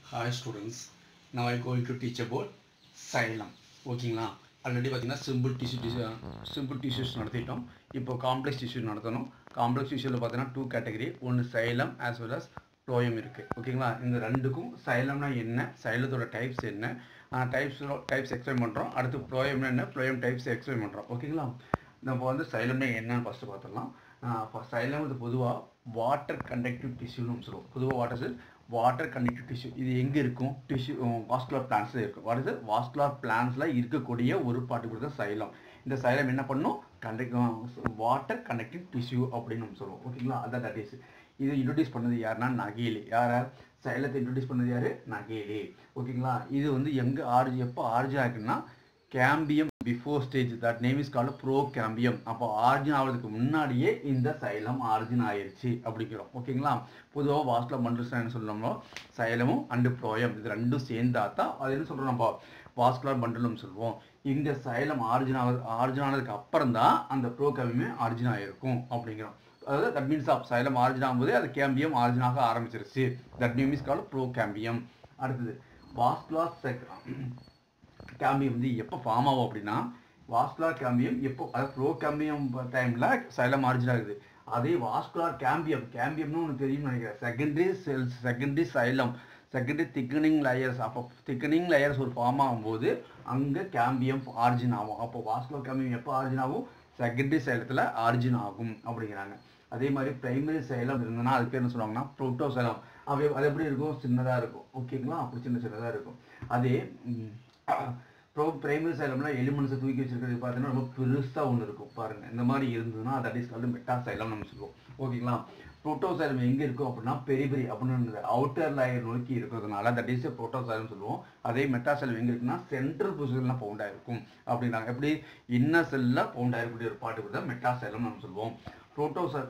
Hi students, now I am going to teach about xylem. ஓகேங்களா already பார்த்தீங்கன்னா simple tissue tissue simple tissues நடத்திட்டோம் இப்போ complex tissue நடத்தணும் complex டிஷ்யூவில் பார்த்தீங்கன்னா டூ கேட்டகரி ஒன்று xylem as well as phloem இருக்குது ஓகேங்களா இந்த ரெண்டுக்கும் சைலம்னா என்ன சைலத்தோட டைப்ஸ் என்ன டைப்ஸ் டைப்ஸ் எக்ஸ்பிளைன் பண்ணுறோம் அடுத்து ப்ளோயம்னா என்ன ப்ளோயம் டைப்ஸ் எக்ஸ்பிளைன் பண்ணுறோம் ஓகேங்களா நம்ம வந்து சைலம்னா என்னன்னு ஃபஸ்ட்டு பார்த்துடலாம் சைலம் இது பொதுவாக வாட்டர் கண்டக்டிவ் டிஷ்யூன்னு சொல்லுவோம் பொதுவாக water cell water conductive tissue இது எங்கே இருக்கும் டிஷ்யூ வாஸ்குலர் பிளான்ஸில் இருக்கும் வாட் இஸ் வாஸ்குலர் பிளான்ஸில் இருக்கக்கூடிய ஒரு பாட்டு கொடுத்த சைலம் இந்த சைலம் என்ன பண்ணும் கண்டக்ட் வாட்டர் கண்டக்டிவ் டிஷ்யூ அப்படின்னு நம்ம சொல்லுவோம் ஓகேங்களா அதான் தட் இஸ் இது இன்ட்ரடியூஸ் பண்ணது யாருன்னா நகேலி யாரை சைலத்தை இன்ட்ரடியூஸ் பண்ணது யாரு நகேலி ஓகேங்களா இது வந்து எங்கே ஆர்ஜி எப்போ ஆர்ஜி ஆகுன்னா cambium before stage that name is called procambium அப்போ ஆர்ஜின் ஆகிறதுக்கு முன்னாடியே இந்த சைலம் ஆர்ஜின் ஆயிருச்சு அப்படிங்கிறோம் ஓகேங்களா பொதுவாக வாஸ்குலர் பண்டில்ஸ் சொல்லணுமோ சைலமும் அண்டு ப்ரோயம் இது ரெண்டும் சேர்ந்தா தான் அது என்ன சொல்கிறோம் நம்ம வாஸ்குலர் பண்டிலும் சொல்லுவோம் இந்த சைலம் ஆர்ஜின் ஆகுது ஆர்ஜின் ஆனதுக்கு அப்புறம் தான் அந்த ப்ரோ கேம்பியமே ஆர்ஜின் ஆகிருக்கும் அப்படிங்கிறோம் அதாவது that means of xylem origin ஆகும்போது அது கேம்பியம் ஆர்ஜினாக ஆரம்பிச்சிருச்சு that name is called procambium அடுத்தது வாஸ்குலர் செக் கேம்பியம் வந்து எப்போ ஃபார்ம் ஆகும் அப்படின்னா வாஸ்குலார் கேம்பியம் எப்போ அதாவது ப்ரோ கேம்பியம் டைமில் சைலம் ஆர்ஜின் ஆகுது அதே வாஸ்குலார் கேம்பியம் கேம்பியம்னு ஒன்று தெரியும்னு நினைக்கிறேன் secondary cells secondary xylem secondary thickening layers அப்போ திக்கனிங் லேயர்ஸ் ஒரு ஃபார்ம் ஆகும்போது அங்கே கேம்பியம் ஆர்ஜின் ஆகும் அப்போ வாஸ்குலர் கேம்பியம் எப்போ ஆர்ஜின் ஆகும் செகண்டரி சைலத்தில் ஆர்ஜின் ஆகும் அப்படிங்கிறாங்க அதே மாதிரி பிரைமரி சைலம் இருந்ததுன்னா அது பேர் என்ன சொல்லுவாங்கன்னா ப்ரோட்டோசைலம் அது அது எப்படி இருக்கும் சின்னதாக இருக்கும் ஓகேங்களா அப்படி சின்ன சின்னதாக இருக்கும் அதே ப்ரோ பிரைமரி சைலம்னா எலிமெண்ட்ஸை தூக்கி வச்சிருக்கிறது பார்த்தீங்கன்னா ரொம்ப பெருசாக ஒன்று இருக்கும் பாருங்கள் இந்த மாதிரி இருந்ததுன்னா that is called metaxylem நம்ம சொல்லுவோம் ஓகேங்களா புரோட்டோசைலம் எங்கே இருக்கும் அப்படின்னா பெரிய பெரிய அப்படின்னு அவுட்டர் லேயர் நோக்கி இருக்கிறதுனால தட் இஸ் புரோட்டோசைலம் சொல்லுவோம் அதே மெட்டாசைலம் எங்கே இருக்குன்னா சென்ட்ரல் பொசிஷனில் பவுண்ட் ஆயிருக்கும் அப்படின்னாங்க எப்படி இன்னர் செல்லில் பவுண்ட் ஆயிருக்கக்கூடிய ஒரு பாட்டு கூட மெட்டாசைலம் நம்ம சொல்லுவோம் புரோட்டோசல்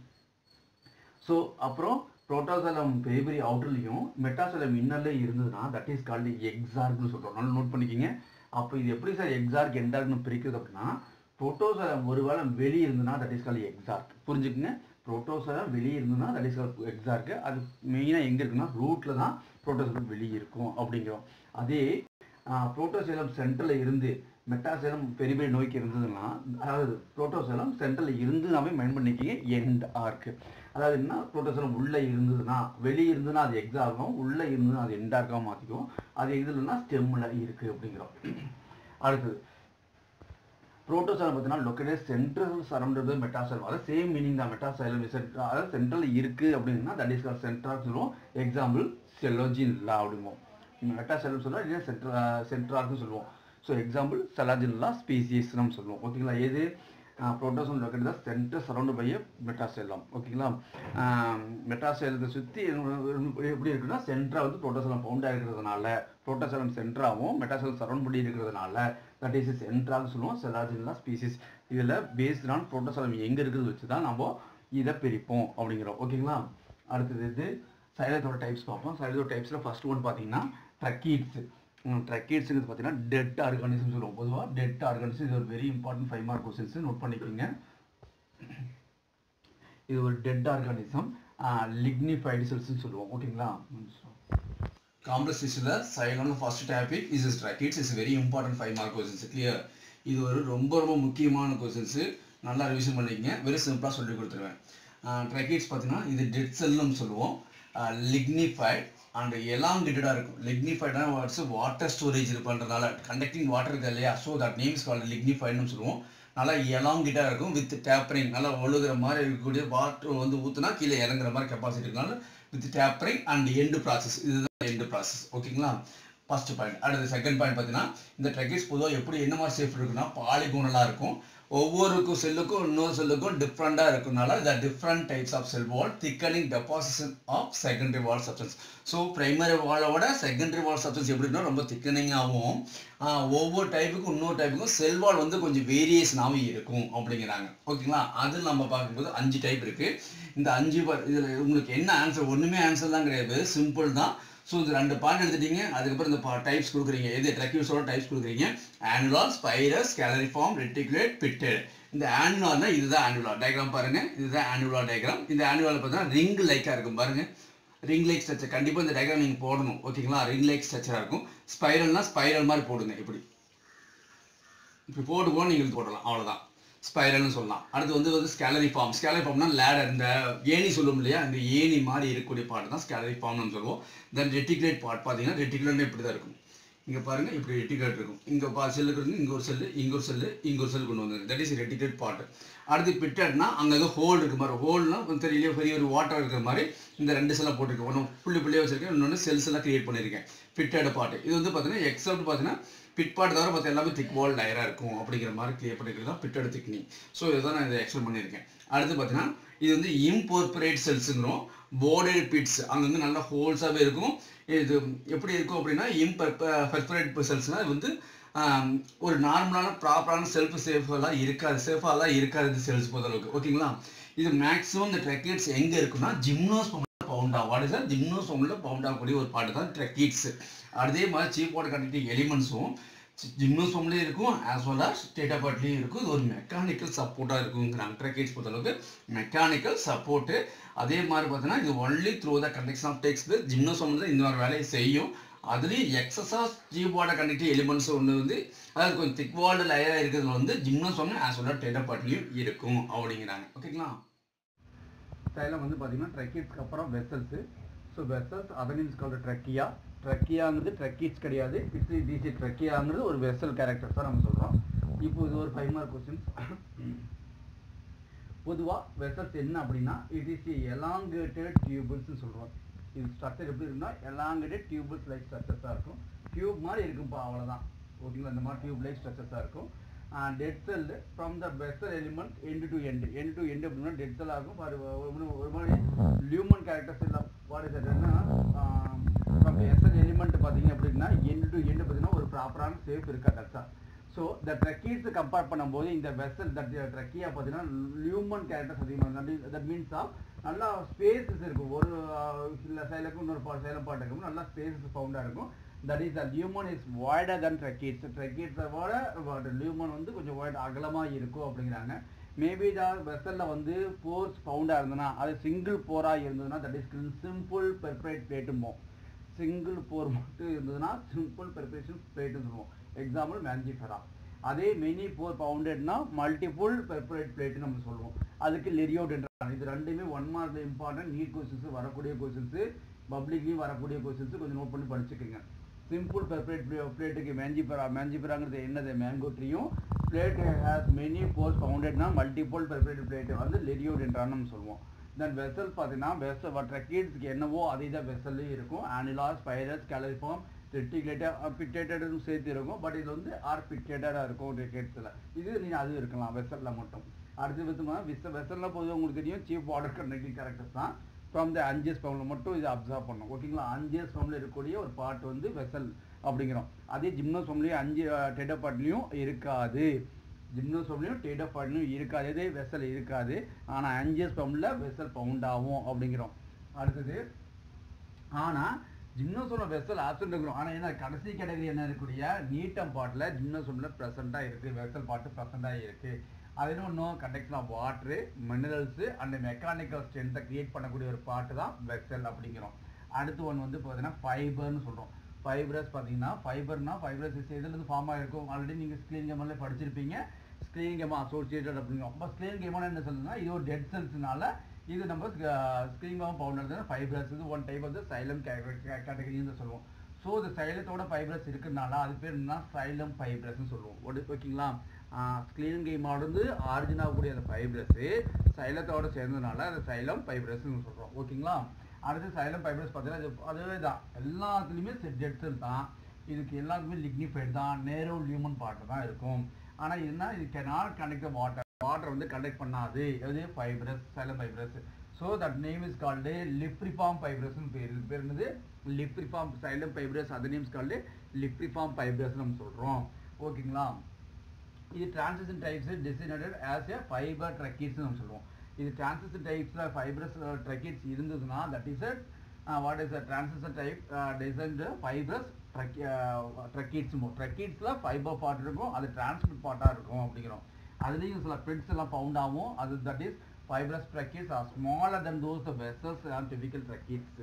ஸோ அப்புறம் புரோட்டோசலம் பெரிய பெரிய அவுட்டர்லையும் மெட்டாசலம் இன்னர்லேயும் இருந்ததுன்னா தட் இஸ் கால்டு எக்ஸார்க்னு சொல்கிறோம் நல்லா நோட் பண்ணிக்கிங்க அப்போ இது எப்படி சார் எக்ஸார்க் என்டார்க்னு பிரிக்கிறது அப்படின்னா புரோட்டோசலம் ஒருவேளை வெளியே இருந்ததுன்னா தட் இஸ் கால்டு எக்ஸார்க் புரிஞ்சுக்குங்க புரோட்டோசலம் வெளியே இருந்ததுன்னா தட் இஸ் கால்டு எக்ஸார்க்கு அது மெயினாக எங்கே இருக்குன்னா ரூட்டில் தான் புரோட்டோசலம் வெளியே இருக்கும் அப்படிங்கிறோம் அதே புரோட்டோசலம் சென்டரில் இருந்து மெட்டாசேலம் பெரிய பெரிய நோய்க்கு இருந்ததுன்னா அதாவது புரோட்டோசலம் சென்டரில் இருந்து நாமே மைண்ட் பண்ணிக்கிங்க எண்ட் ஆர்க்கு அதாவது என்ன புரோட்டோசலம் உள்ளே இருந்ததுன்னா வெளியே இருந்ததுன்னா அது எக்ஸாகும் உள்ளே இருந்ததுன்னா அது எண்டார்க்காக மாற்றிக்கும் அது இதுலன்னா ஸ்டெம்மில் இருக்குது அப்படிங்கிறோம் அடுத்தது புரோட்டோசலம் பார்த்தீங்கன்னா லொக்கேட்டட் சென்ட்ரல் சரௌண்டட் மெட்டாசலம் அதாவது சேம் மீனிங் தான் மெட்டாசலம் அதாவது சென்ட்ரல் இருக்குது அப்படின்னா தட் இஸ் கால் சென்ட்ராக சொல்லுவோம் எக்ஸாம்பிள் செலோஜின் லா அப்படிம்போம் மெட்டாசலம் சொல்லுவோம் இல்லை சென்ட்ரா சென்ட்ரார்னு சொல்லுவோம் ஸோ எக்ஸாம்பிள் செலாஜின்லா ஸ்பீசிஸ் நம்ம சொல்லுவோம் ஓகேங்களா எது புரோட்டோசோன் லொக்கேட் தான் சென்டர் சரௌண்ட் பை மெட்டாசெல்லாம் ஓகேங்களா மெட்டாசெலத்தை சுற்றி எப்படி இருக்குன்னா சென்டராக வந்து புரோட்டோசலம் பவுண்டாக இருக்கிறதுனால புரோட்டோசலம் சென்டராகவும் மெட்டாசெலம் சரௌண்ட் பண்ணி இருக்கிறதுனால தட் இஸ் சென்ட்ராக சொல்லுவோம் செலாஜின்லா ஸ்பீசிஸ் இதில் பேஸ்டான புரோட்டோசலம் எங்கே இருக்கிறது வச்சு தான் நம்ம இதை பிரிப்போம் அப்படிங்கிறோம் ஓகேங்களா அடுத்தது இது சைலத்தோட டைப்ஸ் பார்ப்போம் சைலத்தோட டைப்ஸில் ஃபர்ஸ்ட் ஒன் பார்த்தீங்கன்னா ட்ரக்கீட்ஸ் ட்ரக்கேட்ஸுங்கிறது பார்த்தீங்கன்னா டெட் ஆர்கானிசம் சொல்லுவோம் பொதுவாக டெட் ஆர்கானிசம் இது ஒரு very important five mark questions note பண்ணிக்கோங்க இது ஒரு டெட் ஆர்கானிசம் லிக்னிஃபைடு செல்ஸ்னு சொல்லுவோம் ஓகேங்களா காம்ப்ளெக்ஸ் டிஷ்யூல சைலம்னு first topic is is tracheids is very important five mark questions clear இது ஒரு ரொம்ப ரொம்ப முக்கியமான கொஸ்டின்ஸ் நல்லா ரிவிஷன் பண்ணிக்கங்க வெரி சிம்பிளாக சொல்லி கொடுத்துருவேன் ட்ராக்கிட்ஸ் பார்த்தீங்கன்னா இது டெட் செல்லுன்னு சொல்லுவோம் லிக்னிஃபைட் அண்ட் எலாங்கிட்டடாக இருக்கும் லிக்னிஃபைடான வேர்ட்ஸ் வாட்டர் ஸ்டோரேஜ் இது பண்ணுறதுனால கண்டக்டிங் வாட்டர் இருக்கு இல்லையா ஸோ தட் நேம்ஸ் கால்டு லிக்னிஃபைட்னு சொல்லுவோம் நல்லா எலாங்கிட்டாக இருக்கும் வித் டேப்பரிங் நல்லா ஒழுகுற மாதிரி இருக்கக்கூடிய வாட்டர் வந்து ஊற்றுனா கீழே இறங்குற மாதிரி கெப்பாசிட்டி இருக்கனால with tapering and end process இதுதான் எண்டு ப்ராசஸ் ஓகேங்களா ஃபர்ஸ்ட் பாயிண்ட் அடுத்து செகண்ட் பாயிண்ட் பார்த்தீங்கன்னா இந்த ட்ரெக்கிஸ் பொதுவாக எப்படி என்ன மாதிரி சேஃப் இருக்குன்னா பாலிகோனலாக இருக்கும் ஒவ்வொருக்கும் செல்லுக்கும் இன்னொரு செல்லுக்கும் டிஃப்ரெண்ட்டாக இருக்கனால the different types of cell wall thickening deposition of secondary wall substance so primary வாலோட செகண்டரி வால் சப்ஸ்டன்ஸ் எப்படின்னா ரொம்ப திக்கனிங்காகவும் ஒவ்வொரு டைப்புக்கும் இன்னொரு டைப்புக்கும் செல் வால் வந்து கொஞ்சம் வேரியேஷனாகவும் இருக்கும் அப்படிங்கிறாங்க ஓகேங்களா அது நம்ம பார்க்கும்போது அஞ்சு டைப் இருக்குது இந்த அஞ்சு இதில் உங்களுக்கு என்ன ஆன்சர் ஒன்றுமே ஆன்சர் தான் கிடையாது சிம்பிள் தான் ஸோ இந்த ரெண்டு பாயிண்ட் எடுத்துட்டீங்க அதுக்கப்புறம் இந்த டைப்ஸ் கொடுக்குறீங்க எது ட்ரக்யூஸோட டைப்ஸ் கொடுக்குறீங்க annular spiral scalariform reticulate pitted இந்த ஆனுலார்னா இதுதான் ஆனுலார் டயக்ராம் பாருங்க இதுதான் ஆனுலார் டயக்ராம் இந்த ஆனுலார் பார்த்தீங்கன்னா ரிங் லைக்காக இருக்கும் பாருங்க ரிங் லைக் ஸ்ட்ரக்சர் கண்டிப்பாக இந்த டயக்ராம் நீங்கள் போடணும் ஓகேங்களா ரிங் லைக் ஸ்ட்ரக்சராக இருக்கும் ஸ்பைரல்னா ஸ்பைரல் மாதிரி போடுங்க இப்படி இப்படி போட்டுக்கோ நீங்கள் போடலாம் அவ்வளவுதான் ஸ்பைரல்னு சொல்லலாம் அடுத்து வந்து வந்து ஸ்கேலரி ஃபார்ம் ஸ்கேலரி ஃபார்ம்னா லேடர் இந்த ஏணி சொல்லுவோம் இல்லையா இந்த ஏணி மாதிரி இருக்கக்கூடிய பார்ட் தான் ஸ்கேலரி ஃபார்ம்னு சொல்லுவோம் தென் ரெட்டிகுலேட் பார்ட் பார்த்தீங்கன்னா ரெட்டிகுலேட் இப்படி தான் இருக்கும் இங்கே பாருங்க இப்படி ரெட்டிகுலேட் இருக்கும் இங்கே பா செல்லுக்கு இருந்து இங்கே ஒரு செல்லு இங்கே ஒரு செல்லு இங்கே ஒரு செல் கொண்டு வந்தது தட் இஸ் ரெட்டிகுலேட் பார்ட் அடுத்து பிட்டட்னா அங்கங்கே ஹோல் இருக்கு மாதிரி ஹோல்னா தெரியல பெரிய ஒரு வாட்டர் இருக்கிற மாதிரி இந்த ரெண்டு செல்லை போட்டிருக்கேன் ஒன்று புள்ளி புள்ளியாக வச்சிருக்கேன் இன்னொன்று செல்ஸ் எல்லாம் கிரியேட் பண்ணியிருக்கேன் பிட்டட் பார்ட் இது வந்து பார்த்தீங்கன்னா எக்ஸப்ட் பார்த்தீங்கன்னா பிட் பார்ட் தவிர மற்ற எல்லாமே திக் வால் லைராக இருக்கும் அப்படிங்கிற மாதிரி கிளியர் பண்ணிக்கிறது தான் பிட்டட் திக்னிங் ஸோ இதை நான் இதை எக்ஸ்பிளைன் பண்ணியிருக்கேன் அடுத்து பார்த்தீங்கன்னா இது வந்து இம்போர்பரேட் செல்ஸுங்கிறோம் போர்டட் பிட்ஸ் அங்கங்கே நல்லா ஹோல்ஸாகவே இருக்கும் இது எப்படி இருக்கும் அப்படின்னா இம்பர்பரேட் செல்ஸ்னால் இது வந்து ஆம், ஒரு நார்மலான ப்ராப்பரான செல்ஃப் சேஃபெல்லாம் இருக்காது சேஃபாலாம் இருக்காது இந்த செல்ஸ் பொறுத்தளவுக்கு ஓகேங்களா இது மேக்ஸிமம் இந்த ட்ரெக்கேட்ஸ் எங்கே இருக்குன்னா ஜிம்னோஸ் பவுண்ட் ஆகும் வாட் இஸ் சார் ஜிம்னோசோமில் பவுண்ட் ஆகக்கூடிய ஒரு பாட்டு தான் ட்ரெக்கீட்ஸ் அதே மாதிரி சீப்போட கனெக்டிங் எலிமெண்ட்ஸும் ஜிம்னோசோம்லேயும் இருக்கும் ஆஸ் வெல் ஆஸ் ஸ்டேட்டா பார்ட்லேயும் இருக்கும் இது ஒரு மெக்கானிக்கல் சப்போர்ட்டாக இருக்குங்கிறாங்க ட்ரெக்கீட்ஸ் பொறுத்தளவுக்கு மெக்கானிக்கல் சப்போர்ட்டு அதே மாதிரி பார்த்தீங்கன்னா இது only through the conduction of text gymnosperm தான் இந்த மாதிரி வேலையை செய்யும் அதுலேயும் எக்ஸஸாக ஜீபோட கனெக்டிவ் எலிமெண்ட்ஸ் ஒன்று வந்து அதாவது கொஞ்சம் திக் வால்டு லேயராக இருக்கிறதுல வந்து ஜிம்னோசோம் ஆஸ் வெல் ஆஸ் ஸ்டேட்டா பார்ட்லேயும் இருக்கும் அப்படிங்கிறாங்க ஓகேங்களா ஸ்டைலம் வந்து பார்த்தீங்கன்னா ட்ரெக்கீட்ஸ்க்கு அப்புறம் vessels so vessels other means called trachea ட்ரெக்கியாங்கிறது ட்ரெக்கீட்ஸ் கிடையாது இட்ஸ் டிசி ட்ரெக்கியாங்கிறது ஒரு வெசல் கேரக்டர்ஸ் தான் நம்ம சொல்கிறோம் இப்போ இது ஒரு ஃபைவ் மார்க் கொஸ்டின்ஸ் பொதுவாக வெசல்ஸ் என்ன அப்படின்னா இட் இஸ் எலாங்கேட்டட் டியூபிள்ஸ்னு சொல்கிறோம் இது ஸ்ட்ரக்சர் எப்படி இருக்குன்னா எலாங்கேட்டட் டியூபிள்ஸ் லைக் ஸ்ட்ரக்சர்ஸாக இருக்கும் டியூப் மாதிரி இருக்கும்ப்பா அவ்வளோதான் ஓகேங்களா இந்த மாதிரி டியூப் லைக் ஸ்ட்ரக்சர்ஸாக இருக்கும் dead cell from the vessel element end to end end to end அப்படின்னா டெட் செல் ஆகும் ஒரு ஒரு- ஒரு மாதிரி லியூமன் கேரக்டர்ஸ் இல்லை வாட் இஸ் என்ன ஃப்ரம் எஸ்எல் எலிமெண்ட் பார்த்தீங்க அப்படின்னா எண்ட் டு எண்ட் பார்த்தீங்கன்னா ஒரு ப்ராப்பரான சேஃப் இருக்கா தட்ஸா ஸோ த ட்ரக்கீஸ் கம்பேர் பண்ணும்போது இந்த வெசல் தட் ட்ரக்கியா பார்த்தீங்கன்னா லியூமன் கேரக்டர்ஸ் அதிகமாக தட் மீன்ஸ் ஆஃப் நல்லா ஸ்பேசஸ் இருக்கும் ஒரு இல்லை சைலுக்கும் இன்னொரு பா சைலம் பாட்டுக்கும் நல்லா ஸ்பேசஸ் ஃபவுண்டாக இருக்கும் that is the lumen is wider than tracheids ட்ரக்கீட்ஸை விட லியூமன் வந்து கொஞ்சம் வைட் அகலமாக இருக்கும் அப்படிங்கிறாங்க மேபி த வெசலில் வந்து போர்ஸ் ஃபவுண்டாக இருந்ததுன்னா அது சிங்கிள் போராக இருந்ததுன்னா தட் இஸ் சிம்பிள் பெர்பரேட் பிளேட்டும்போம் சிங்கிள் போர் மட்டும் இருந்ததுன்னா சிம்பிள் பெர்பரேஷன் பிளேட்னு சொல்லுவோம் எக்ஸாம்பிள் மேஞ்சிஃபெரா அதே மெனி போர் பவுண்டட்னா மல்டிபிள் பெர்பரேட் பிளேட்னு நம்ம சொல்லுவோம் அதுக்கு லெரியோடென்ட்ரான் இது ரெண்டுமே one mark important NEET questions வரக்கூடிய கொஸ்டின்ஸ் பப்ளிக்லேயும் வரக்கூடிய கொஸ்டின்ஸ் கொஞ்சம் நோட் பண்ணி படிச்சுக்கோங்க சிம்பிள் பெர்பரேட் பிளேட்டுக்கு மேஞ்சிபெரா மேஞ்சிபெராங்கிறது என்னது மேங்கோ ட்ரீயும் பிளேட் ஹேஸ் மெனி போர்ஸ் பவுண்டட்னா மல்டிபிள் பெர்பரேட் பிளேட் வந்து லெரியோடென்ட்ரான் நம்ம சொல்லுவோம் தென் வெசல் பார்த்தீங்கன்னா வெசல் ட்ரக்கீட்ஸ்க்கு என்னவோ அதே தான் வெசல்லையும் இருக்கும் ஆனிலா ஸ்பைரஸ் கேலரிஃபார்ம் ரெட்டிகுலேட்டர் பிட்டேட்டடும் சேர்த்து இருக்கும் பட் இது வந்து ஆர் பிட்டேட்டடாக இருக்கும் ட்ரக்கீட்ஸில் இது நீங்கள் அது இருக்கலாம் வெசலில் மட்டும் அடுத்து பார்த்தோம்னா விச வெசலில் பொதுவாக உங்களுக்கு தெரியும் சீப் வாட்டர் கண்டக்டிங் கேரக்டர்ஸ் தான் ஃப்ரம் த அஞ்சஸ் பவுண்டில் மட்டும் இதை அப்சர்வ் பண்ணும் ஓகேங்களா அஞ்சஸ் பவுண்டில் இருக்கக்கூடிய ஒரு பார்ட் வந்து வெசல் அப்படிங்கிறோம் அதே ஜிம்னோசோம்லேயும் அஞ்சு டெடப்பாட்லேயும் இருக்காது ஜிம்னோசோம்லையும் டேட் ஆஃப் பாட்லையும் இருக்காது இதே வெசல் இருக்காது ஆனால் அஞ்சஸ் பவுண்டில் வெசல் பவுண்ட் ஆகும் அப்படிங்கிறோம் அடுத்தது ஆனால் ஜிம்னோசோமில் வெசல் ஆப்சன்ட் இருக்கிறோம் ஆனால் என்ன கடைசி கேட்டகரி என்ன இருக்கக்கூடிய நீட்டம் பாட்டில் ஜிம்னோசோமில் ப்ரெசண்ட்டாக இருக்குது வெசல் பாட்டு ப்ரெசண்ட்டாக இருக்குது அது இன்னும் conduction of water minerals and mechanical ஸ்ட்ரென்த்தை கிரியேட் பண்ணக்கூடிய ஒரு பாட்டு தான் வெசல் அப்படிங்கிறோம் அடுத்து ஒன்று வந்து பார்த்தீங்கன்னா ஃபைபர்னு சொல்கிறோம் ஃபைப்ரஸ் பார்த்தீங்கன்னா ஃபைபர்னா ஃபைப்ரஸ் இதுலேருந்து ஃபார்ம் ஆகிருக்கும் ஆல்ரெடி நீங்கள் ஸ்க்ரீன் கேமில் படிச்சிருப்பீங்க ஸ்க்ரீன் கேம் அசோசியேட்டட் அப்படிங்கிறோம் அப்போ ஸ்க்ரீன் கேமான என்ன சொல்லுதுன்னா இது ஒரு டெட் செல்ஸ்னால இது நம்ம ஸ்க்ரீன் கேம் பவுண்டர் ஃபைப்ரஸ் இது ஒன் டைப் வந்து சைலம் கேட்டகரின்னு சொல்லுவோம் ஸோ இந்த சைலத்தோட ஃபைப்ரஸ் இருக்கிறதுனால அது பேர் என்ன சைலம் ஃபைப்ரஸ்னு சொல்லுவோம் ஒடு ஓகேங்களா ஸ்க்ரீன் கேமோட ஆரிஜின் ஆகக்கூடிய அந்த ஃபைப்ரஸ் சைலத்தோட சேர்ந்ததுனால அந்த சைலம் ஃபைப்ரஸ்னு சொல்கிறோம் ஓகேங்களா அடுத்து சைலம் ஃபைப்ரஸ் பார்த்தீங்கன்னா இது அதுவே தான் எல்லாத்துலேயுமே டெட் செல் தான் இதுக்கு எல்லாத்துக்குமே லிக்னிஃபைட் தான் நேரோ லியூமன் பார்ட் தான் இருக்கும் ஆனால் இதுனா இது cannot கனெக்ட் வாட்டர் வாட்டர் வந்து கண்டக்ட் பண்ணாது எது fibres xylem fibres so that name is called libriform ஃபைப்ரஸ்னு பேர் இது பேர் என்னது libriform xylem fibres other names called libriform fibres நம்ம சொல்கிறோம் ஓகேங்களா இது transition types designated as a fibre tracheids நம்ம சொல்லுவோம் இது டிரான்சிஷன் டைப்ஸில் ஃபைபரஸ் ட்ரக்கீட்ஸ் இருந்ததுன்னா that is what is a transition type designed fibrous tracheids ட்ரக்கீட்ஸில் ஃபைபர் பார்ட் இருக்கும் அது டிரான்ஸ்மிட் பார்ட்டாக இருக்கும் அப்படிங்கிறோம் அதுலேயும் சில பிரிட்ஸ் எல்லாம் பவுண்ட் ஆகும் அது that is fibrous tracheids are smaller than those the vessels and typical tracheids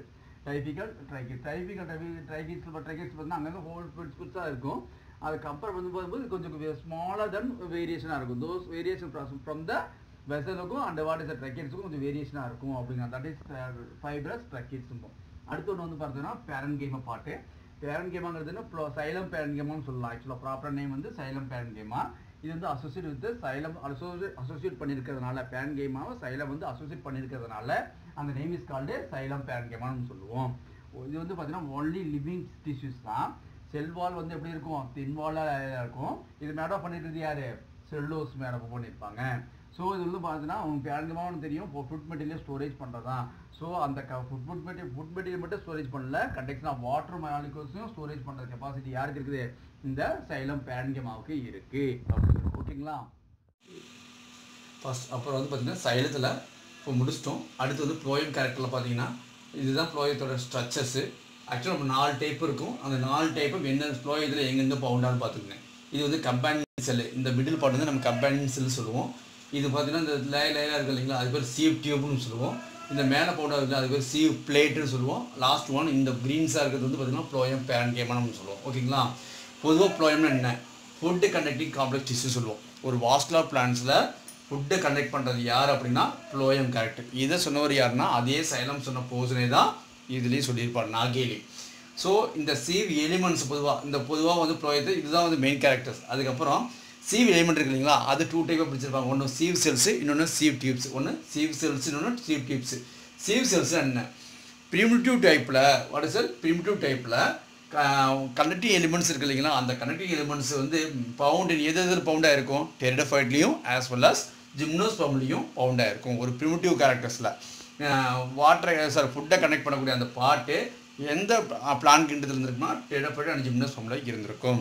typical tracheid typical tracheids tracheids பார்த்தீங்கன்னா அங்கங்கே ஹோல் பிட்ஸ் பிட்ஸாக இருக்கும் அது கம்பேர் பண்ணி போகும்போது கொஞ்சம் ஸ்மாலர் தென் வேரியேஷனாக இருக்கும் தோஸ் வேரியேஷன் ஃப்ரம் த வெசலுக்கும் அண்ட் வாட் இஸ் ட்ரக்கெட்ஸுக்கும் கொஞ்சம் வேரியேஷனாக இருக்கும் அப்படிங்கிற தட் இஸ் ஃபைப்ரஸ் ட்ரக்கெட்ஸ் அடுத்து ஒன்று வந்து பார்த்தீங்கன்னா பேரன் கேமை பாட்டு பேரன் கேமாங்கிறதுனா சைலம் பேரன் கேமான்னு சொல்லலாம் ஆக்சுவலாக ப்ராப்பர் நேம் வந்து சைலம் பேரன் கேமா இது வந்து associate with xylem associate associate பண்ணியிருக்கிறதுனால பேரன் கேமாவை சைலம் வந்து அசோசியேட் பண்ணியிருக்கிறதுனால அந்த நேம் இஸ் கால்டு சைலம் பேரன் கேமான்னு சொல்லுவோம் இது வந்து பார்த்தீங்கன்னா ஒன்லி லிவிங் டிஷ்யூஸ் தான் செல் வால் வந்து எப்படி இருக்கும் தின் வாலாக இருக்கும் இது மேடப் பண்ணிருக்கிறது யாரு செல்லோஸ் மேடப் பண்ணியிருப்பாங்க ஸோ இது வந்து பார்த்தீங்கன்னா அவங்க பேரங்கமாக தெரியும் இப்போ ஃபுட் மெட்டீரியல் ஸ்டோரேஜ் பண்ணுறது தான் ஸோ அந்த க food food material food material மட்டும் ஸ்டோரேஜ் பண்ணல கண்டெக்ஷன் ஆஃப் வாட்டர் மாலிகூல்ஸையும் ஸ்டோரேஜ் பண்ணுற கெப்பாசிட்டி யாருக்கு இருக்குது இந்த சைலம் பேரங்கமாவுக்கு இருக்கு அப்படின்னு ஓகேங்களா ஃபர்ஸ்ட் அப்புறம் வந்து பார்த்தீங்கன்னா சைலத்தில் இப்போ முடிச்சிட்டோம் அடுத்து வந்து ப்ளோயம் கேரக்டரில் பார்த்தீங்கன்னா இதுதான் ப்ளோயத்தோட ஸ்ட்ரக்சர்ஸு ஆக்சுவலாக நம்ம நாலு டைப் இருக்கும் அந்த நாலு டைப்பும் என்ன ப்ளோயத்தில் எங்கெங்கே பவுண்டான்னு பார்த்துக்கங்க இது வந்து கம்பேனியன் செல் இந்த மிடில் பார்ட் வந்து நம்ம கம்பேனியன் செல் சொல்லுவோம் இது பார்த்தீங்கன்னா இந்த லேயர் லேயராக இருக்கு இல்லைங்களா அது பேர் சீவ் டியூப்னு சொல்லுவோம் இந்த மேலே பவுடர் இருக்குது அது பேர் சீவ் பிளேட்டுன்னு சொல்லுவோம் லாஸ்ட் ஒன் இந்த க்ரீன்ஸாக இருக்கிறது வந்து பார்த்தீங்கன்னா ப்ளோயம் பேரன் கேமனு சொல்லுவோம் ஓகேங்களா பொதுவாக ப்ளோயம்னா என்ன ஃபுட்டு கண்டக்டிங் காம்ப்ளெக்ஸ் டிஷ்யூ சொல்லுவோம் ஒரு வாஸ்குலர் பிளான்ஸில் ஃபுட்டை கண்டக்ட் பண்ணுறது யார் அப்படின்னா ப்ளோயம் கேரக்டர் இதை சொன்னவர் யாருன்னா அதே சைலம் சொன்ன போசனே தான் இதுலேயும் சொல்லியிருப்பார் நாகேலி ஸோ இந்த சீவ் எலிமெண்ட்ஸ் பொதுவாக இந்த பொதுவாக வந்து ப்ளோயத்து இதுதான் வந்து மெயின் கேரக்டர்ஸ் அதுக்கப்புறம் சீவ் எலிமெண்ட் இருக்கு இல்லைங்களா அது டூ டைப்பாக பிடிச்சிருப்பாங்க ஒன்று சீவ் செல்ஸ் இன்னொன்று சீவ் டியூப்ஸ் ஒன்று சீவ் செல்ஸ் இன்னொன்று சீவ் டியூப்ஸ் சீவ் செல்ஸ் என்ன ப்ரிமிட்டிவ் டைப்பில் வாட் இஸ் ப்ரிமிட்டிவ் டைப்பில் கண்டக்டிங் எலிமெண்ட்ஸ் இருக்கு இல்லைங்களா அந்த கண்டக்டிங் எலிமெண்ட்ஸ் வந்து பவுண்ட் எது எது பவுண்டாக இருக்கும் டெரிடஃபைட்லேயும் ஆஸ் வெல் அஸ் ஜிம்னோஸ் பவுண்ட்லேயும் பவுண்டாக இருக்கும் ஒரு ப்ரிமிட்டிவ் கேரக்டர்ஸில் வாட்டரை சார் ஃபுட்டை கனெக்ட் பண்ணக்கூடிய அந்த பாட்டு எந்த பிளான் கிண்டத்தில் இருந்திருக்குன்னா டெரிடஃபைட் அண்ட் ஜிம்னோஸ் பவுண்டில் இருந்திருக்கும்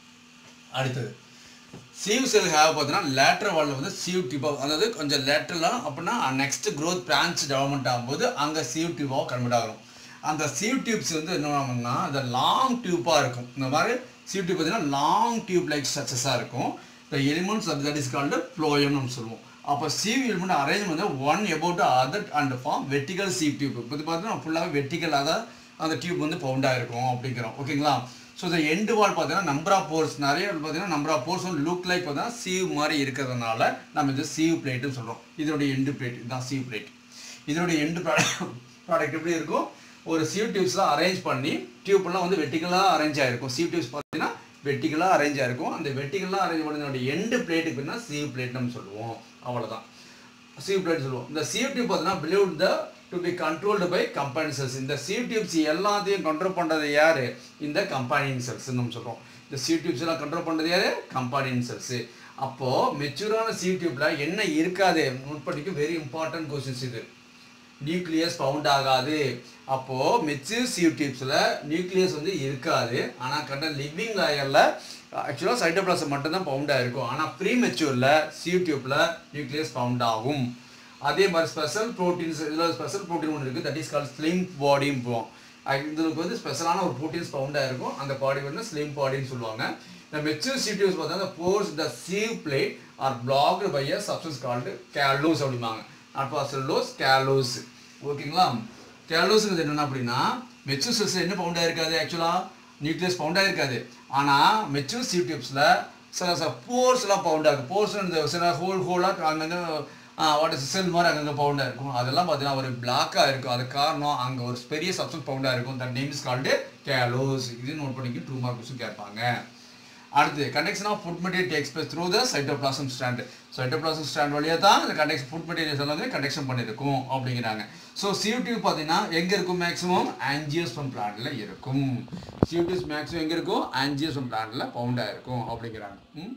அடுத்தது சீவ் செல் ஹேவ் பார்த்தீங்கன்னா லேட்டர் வாலில் வந்து சீவ் டியூபாக அதாவது கொஞ்சம் லேட்டரலாக அப்படின்னா நெக்ஸ்ட் க்ரோத் பிரான்ச் டெவலப்மெண்ட் ஆகும்போது அங்கே சீவ் டியூபாக கன்வெர்ட் ஆகும் அந்த சீவ் டியூப்ஸ் வந்து என்ன பண்ணோம்னா அந்த லாங் டியூப்பாக இருக்கும் இந்த மாதிரி சீவ் டியூப் பார்த்தீங்கன்னா லாங் டியூப் லைக் ஸ்ட்ரக்சஸாக இருக்கும் the elements of that is called phloem நம்ம சொல்லுவோம் அப்போ சீவ் எலிமெண்ட் அரேஞ்ச் வந்து one about other and form vertical sieve tube இப்போ பார்த்தீங்கன்னா ஃபுல்லாகவே வெட்டிக்கலாக அந்த டியூப் வந்து பவுண்டாக இருக்கும் அப்படிங்கிறோம் ஓகேங்களா ஸோ இந்த எண்டு வால் பார்த்தீங்கன்னா நம்பர் ஆஃப் போர்ஸ் நிறைய பார்த்தீங்கன்னா நம்பர் ஆஃப் போர்ஸ் வந்து லுக் லைக் பார்த்தீங்கன்னா சீவ் மாதிரி இருக்கிறதுனால நம்ம இது சீவ் பிளேட்டுன்னு சொல்கிறோம் இதனுடைய எண்டு பிளேட் இதுதான் சீவ் பிளேட் இதனுடைய எண்டு ப்ராடக்ட் எப்படி இருக்கும் ஒரு சீவ் டியூப்ஸ்லாம் அரேஞ்ச் பண்ணி டியூப்லாம் வந்து வெட்டிக்கலாக அரேஞ்ச் ஆகிருக்கும் சீவ் டியூப்ஸ் பார்த்தீங்கன்னா வெட்டிக்கலாக அரேஞ்ச் ஆகிருக்கும் அந்த வெட்டிக்கலாக அரேஞ்ச் பண்ணதோட எண்டு பிளேட்டுக்கு பார்த்தீங்கன்னா சீவ் பிளேட் நம்ம சொல்லுவோம் அவ்வளோதான் சீவ் பிளேட் சொல்லுவோம் இந்த சீவ் டியூப் பார்த்தீங்கன்னா believe the to be controlled by combine cells இந்த சீவ் டியூப்ஸ் எல்லாத்தையும் கண்ட்ரோல் பண்ணுறது யார் இந்த கம்பானியன் செல்ஸ் நம்ம சொல்கிறோம் இந்த சீவ் டியூப்ஸ் எல்லாம் கண்ட்ரோல் பண்ணுறது யார் கம்பானியன் செல்ஸு அப்போது மெச்சூரான சீவ் டியூப்பில் என்ன இருக்காது முன்படிக்கு வெரி இம்பார்ட்டன்ட் கொஸ்டின்ஸ் இது நியூக்ளியஸ் பவுண்ட் ஆகாது அப்போது மெச்சூர் சீவ் டியூப்ஸில் நியூக்ளியஸ் வந்து இருக்காது ஆனால் கண்ட லிவிங் லேயரில் ஆக்சுவலாக சைட்டோபிளாசம் மட்டும்தான் பவுண்டாக இருக்கும் ஆனால் ப்ரீ மெச்சூரில் சீவ் டியூப்பில் நியூக்ளியஸ் பவுண்ட் ஆகும் அதே மாதிரி ஸ்பெஷல் ப்ரோட்டீன்ஸ் இதில் ஸ்பெஷல் ப்ரோட்டீன் ஒன்று இருக்குது தட் இஸ் கால் ஸ்லிம் பாடியும் போவோம் இதுக்கு வந்து ஸ்பெஷலான ஒரு ப்ரோட்டீன்ஸ் பவுண்டாக இருக்கும் அந்த பாடி வந்து ஸ்லிம் பாடின்னு சொல்லுவாங்க இந்த மெச்சூர் சீவ் டியூப்ஸ் பார்த்தா the pores the sieve plate are blocked by a substance called callose அப்படிம்பாங்க அல்பாசெல்லோஸ் கேலோஸ் ஓகேங்களா கேலோஸுங்கிறது என்னென்ன அப்படின்னா மெச்சூர் செல்ஸ் என்ன பவுண்டாக இருக்காது ஆக்சுவலாக நியூக்ளியஸ் பவுண்டாக இருக்காது ஆனால் மெச்சூர் சீவ் டியூப்ஸில் சில சில போர்ஸ்லாம் பவுண்டாக இருக்கும் போர்ஸ் சில ஹோல் ஹோலாக அங்கங்கே வாட் இஸ் செல் மாதிரி அங்கங்கே பவுண்டாக இருக்கும் அதெல்லாம் பார்த்தீங்கன்னா ஒரு பிளாக்காக இருக்கும் அது காரணம் அங்கே ஒரு பெரிய சப்ஸ்டன்ஸ் பவுண்டாக இருக்கும் that name is called callose இது நோட் பண்ணிக்க டூ மார்க்ஸும் கேட்பாங்க அடுத்து conduction of food material takes place through the cytoplasm strand cytoplasm strand வழியாக தான் இந்த கண்டக்ஷன் ஃபுட் மெட்டீரியல்ஸ் எல்லாமே கண்டக்ஷன் பண்ணியிருக்கும் அப்படிங்கிறாங்க ஸோ சியூடியூப் பார்த்தீங்கன்னா எங்கே இருக்கும் மேக்ஸிமம் ஆன்ஜியோஸ்பம் பிளான்ட்ல இருக்கும் சியூடியூஸ் மேக்ஸிமம் எங்கே இருக்கும் ஆன்ஜியோஸ்பம் பிளான்ட்ல பவுண்டாக இருக்கும் அப்படிங்கிறாங்க ம்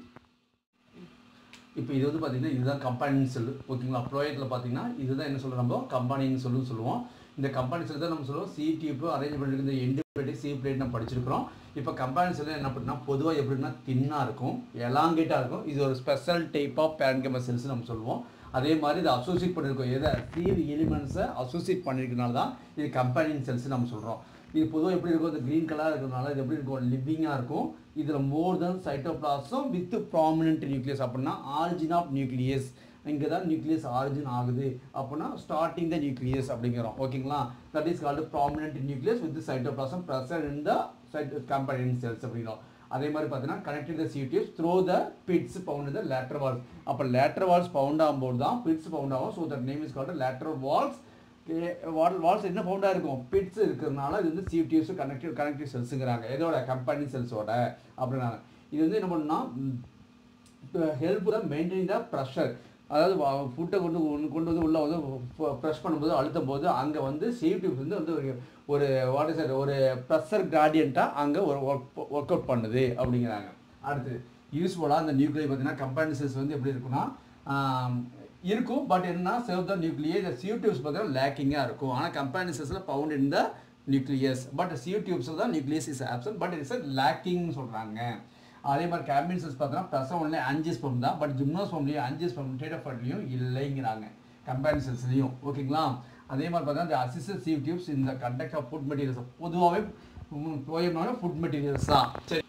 இப்போ இது வந்து பார்த்தீங்கன்னா இதுதான் கம்பானியன் செல் ஓகேங்களா ப்ரோயத்தில் பார்த்தீங்கன்னா இதுதான் என்ன சொல்கிறோம் நம்ம கம்பானியன் செல்லுன்னு சொல்லுவோம் இந்த கம்பானி செல் தான் நம்ம சொல்லுவோம் சி டியூப் அரேஞ்ச் பண்ணிருக்க இந்த எண்டு பிளேட் சி பிளேட் நம்ம படிச்சிருக்கிறோம் இப்போ கம்பானி செல் என்ன அப்படின்னா பொதுவாக எப்படின்னா தின்னாக இருக்கும் எலாங்கேட்டாக இருக்கும் இது ஒரு special type of parenchyma cells நம்ம சொல்லுவோம் அதே மாதிரி இதை அசோசியேட் பண்ணியிருக்கோம் எதை சீவ் எலிமெண்ட்ஸை அசோசியேட் பண்ணியிருக்கனால தான் இது கம்பானியன் செல்ஸ் நம்ம சொல்கிறோம் இது பொதுவாக எப்படி இருக்கும் இந்த க்ரீன் கலராக இருக்கிறதுனால இது எப்படி இருக்கும் லிவிங்காக இருக்கும் இதில் more then cytoplasm with prominent nucleus அப்படின்னா ஆரிஜின் ஆஃப் நியூக்ளியஸ் இங்கே தான் நியூக்ளியஸ் ஆரிஜின் ஆகுது அப்படின்னா ஸ்டார்டிங் த நியூக்ளியஸ் அப்படிங்கிறோம் ஓகேங்களா that is called prominent nucleus with cytoplasm present in the side companion cells அப்படிங்கிறோம் அதே மாதிரி பார்த்தீங்கன்னா connected the sieve tubes through the pits bound the lateral walls அப்போ லேட்டர் வால்ஸ் பவுண்ட் ஆகும்போது தான் பிட்ஸ் பவுண்ட் ஆகும் so that name is called lateral walls wall walls என்ன பவுண்டாக இருக்கும் பிட்ஸ் இருக்கிறதுனால இது வந்து சியூடியூஸ் கனெக்டிவ் கனெக்டிவ் செல்ஸுங்கிறாங்க எதோட கம்பெனி செல்ஸோட அப்படின்னாங்க இது வந்து என்ன பண்ணுன்னா help the maintain the pressure அதாவது ஃபுட்டை கொண்டு கொண்டு கொண்டு வந்து உள்ளே வந்து ப்ரெஷ் பண்ணும்போது அழுத்தும் போது அங்கே வந்து சியூடியூப் வந்து வந்து ஒரு ஒரு வாட் இஸ் ஒரு ப்ரெஷர் கிராடியண்ட்டாக அங்கே ஒரு ஒர்க் ஒர்க் அவுட் பண்ணுது அப்படிங்கிறாங்க அடுத்து யூஸ்ஃபுல்லாக அந்த நியூக்ளியை பார்த்தீங்கன்னா கம்பைன் செல்ஸ் வந்து எப்படி இருக்குன்னா ஆம், இருக்கும் பட் என்ன செவ் த நியூக்ளியே இந்த சியூ டியூப்ஸ் பார்த்தீங்கன்னா லேக்கிங்காக இருக்கும் ஆனால் கம்பைன் செல்ஸில் found in the nucleus but sieve டியூப்ஸில் தான் nucleus is absent but it's லேக்கிங்னு சொல்கிறாங்க அதே மாதிரி கேபின் செல்ஸ் பார்த்தோன்னா ப்ளஸ் ஒன்ல அஞ்சு ஸ்பம் தான் பட் ஜிம்னோஸ்பம்லேயும் அஞ்சு ஸ்பம் டேட்டஃபர்ட்லையும் இல்லைங்கிறாங்க கம்பைன் செல்ஸ்லையும் ஓகேங்களா அதே மாதிரி பார்த்தா இந்த அசிஸ்டன்ட் சீவ் டியூப்ஸ் இந்த கண்டக்ட் ஆஃப் ஃபுட் மெட்டீரியல்ஸ் பொதுவாகவே போயிருந்தாலும் ஃபுட் மெட்டீரியல்ஸ் தான் சரி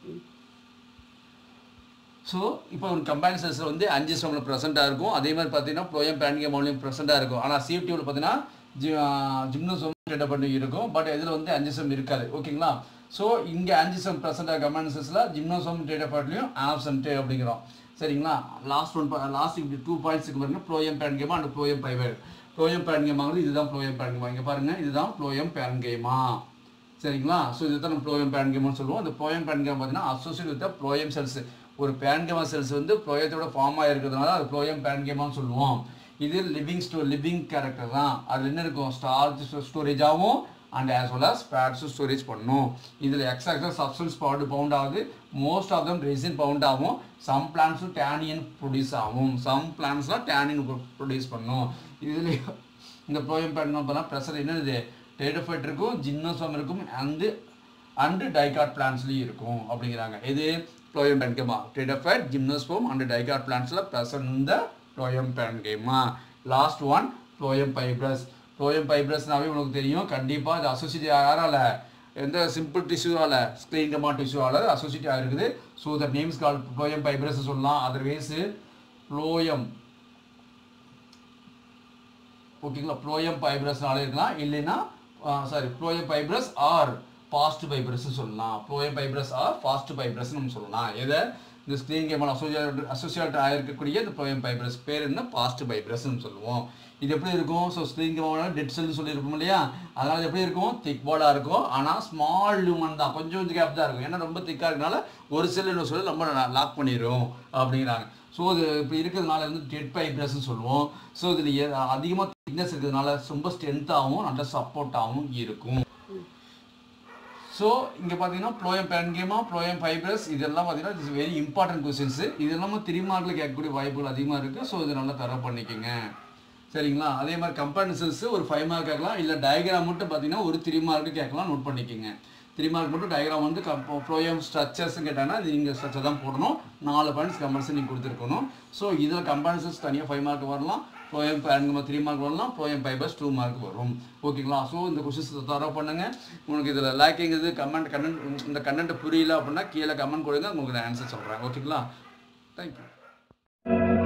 ஸோ இப்போ ஒரு கம்பைன் செல்ஸில் வந்து அஞ்சு ஸ்டம்மில் ப்ரெசென்ட்டாக இருக்கும் அதே மாதிரி பார்த்தீங்கன்னா ப்ளோயம் பேன்கேமோலையும் ப்ரெசென்ட்டாக இருக்கும் ஆனால் சிஎஃப்டியில் பார்த்தீங்கன்னா ஜி ஜிம்னோசோம் டேட்டா பண்ணி இருக்கும் பட் இதில் வந்து அஞ்சு சம் இருக்காது ஓகேங்களா ஸோ இங்கே அஞ்சு சம் ப்ரெசென்ட்டாக கம்பைன் செல்ஸில் ஜிம்னோசோம் டேட்டா பாட்லையும் ஆப்சன்ட்டு அப்படிங்கிறோம் சரிங்களா லாஸ்ட் ஒன் லாஸ்ட் இப்படி டூ பாயிண்ட்ஸுக்கு பாருங்க phloem parenchyma and phloem fibre phloem பேன்கேமாங்கிறது இதுதான் ப்ளோயம் பேன்கேமா இங்கே பாருங்கள் இதுதான் ப்ளோயம் பேன்கேமா சரிங்களா ஸோ இதுதான் நம்ம ப்ளோயம் பேன்கேமான்னு சொல்லுவோம் அந்த ப்ளோயம் பேன்கேம் பார்த்தீங்கன்னா அசோசியேட் வித் ப்ளோயம் செல்ஸ் ஒரு பேன்கேமா செல்ஸ் வந்து ப்ளோயத்தோட ஃபார்ம் ஆகிருக்கிறதுனால அது ப்ளோயம் பேன்கேமான்னு சொல்லுவோம் இது லிவிங் ஸ்டோ லிவிங் கேரக்டர் தான் அதில் என்ன இருக்கும் ஸ்டார்ச் ஸ்டோரேஜாகவும் அண்ட் ஆஸ் வெல் அஸ் ஃபேட்ஸும் ஸ்டோரேஜ் பண்ணும் இதில் extra extra substance found found ஆகுது most of them resin found ஆகும் சம் பிளான்ஸும் டேனியன் ப்ரொடியூஸ் ஆகும் சம் பிளான்ஸ்லாம் டேனியன் ப்ரொடியூஸ் பண்ணும் இதில் இந்த ப்ளோயம் பேன் பார்த்தா ப்ரெஷர் என்னது டேட்டோஃபைட் இருக்கும் ஜின்னோசோம் இருக்கும் அண்டு அண்டு டைகாட் பிளான்ஸ்லையும் இருக்கும் அப்படிங்கிறாங்க இது phloem parenchyma pteridophyte gymnosperm and dicot பிளான்ஸில் ப்ரெசன்ட் இந்த phloem parenchyma last one phloem fibres phloem பைப்ரஸ்னாவே உனக்கு தெரியும் கண்டிப்பாக இது அசோசியேட் யாரால எந்த சிம்பிள் டிஷ்யூவால் ஸ்க்ரீன்கமா டிஷ்யூவால் அசோசியேட் ஆகிருக்குது so the names call phloem fibres சொல்லலாம் அதர்வைஸ் ப்ளோயம் ஓகேங்களா ப்ளோயம் பைப்ரஸ்னால இருக்கலாம் இல்லைன்னா sorry phloem fibres or bast fibres சொல்லலாம் phloem fibres or bast fibres நம்ம சொல்லலாம் எதை இந்த ஸ்க்ரீன் கேமல் அசோசியேட் அசோசியேட் ஆகிருக்கக்கூடிய இந்த ப்ளோயம் பைப்ரஸ் பேர் என்ன ஃபாஸ்ட் பைப்ரஸ்ன்னு சொல்லுவோம் இது எப்படி இருக்கும் ஸோ ஸ்க்ரீன் கேமோட டெட் செல்னு சொல்லியிருப்போம் இல்லையா அதனால இது எப்படி இருக்கும் திக் போர்டாக இருக்கும் ஆனால் ஸ்மால் லூமன் தான் கொஞ்சம் கொஞ்சம் கேப் தான் இருக்கும் ஏன்னா ரொம்ப திக்காக இருக்கனால ஒரு செல் இன்னொரு சொல்லி ரொம்ப லாக் பண்ணிடும் அப்படிங்கிறாங்க ஸோ இது இப்போ இருக்கிறதுனால வந்து டெட் பைப்ரஸ்ன்னு சொல்லுவோம் ஸோ இதில் அதிகமாக திக்னஸ் இருக்கிறதுனால ரொம்ப ஸ்ட்ரென்த்தாகவும் நல்ல சப்போர்ட்டாகவும் இருக்கும் ஸோ இங்கே பார்த்தீங்கன்னா ப்ளோயம் பேன்கேமா ப்ளோயம் ஃபைப்ரஸ் இதெல்லாம் பார்த்தீங்கன்னா இட்ஸ் வெரி இம்பார்ட்டன்ட் கொஸ்டின்ஸ் இது எல்லாமே த்ரீ மார்க்கில் கேட்கக்கூடிய வாய்ப்புகள் அதிகமாக இருக்குது ஸோ இது நல்லா தர பண்ணிக்கோங்க சரிங்களா அதே மாதிரி கம்பேரிசன்ஸ் ஒரு ஃபைவ் மார்க் கேட்கலாம் இல்லை டயக்ராம் மட்டும் பார்த்தீங்கன்னா ஒரு த்ரீ மார்க்கு கேட்கலாம் நோட் பண்ணிக்கோங்க த்ரீ மார்க் மட்டும் டயக்ராம் வந்து ப்ளோயம் ஸ்ட்ரக்சர்ஸ் கேட்டாங்கன்னா இது நீங்கள் ஸ்ட்ரக்சர் தான் போடணும் நாலு பாயிண்ட்ஸ் கம்பல்சரி நீங்கள் கொடுத்துருக்கணும் ஸோ இதில் கம்பேரிசன்ஸ் தனியாக ஃபைவ் மார்க் வரலாம் ப்ளோயம் பேருங்க த்ரீ மார்க் வரலாம் ப்ளோயம் பைபர்ஸ் டூ மார்க் வரும் ஓகேங்களா ஸோ இந்த கொஷின்ஸ் தர பண்ணுங்க உங்களுக்கு இதில் லேக்கிங் இது கமெண்ட் கண்டென்ட் இந்த கண்டென்ட் புரியல அப்படின்னா கீழே கமெண்ட் கொடுங்க உங்களுக்கு நான் ஆன்சர் சொல்கிறேன் ஓகேங்களா தேங்க்யூ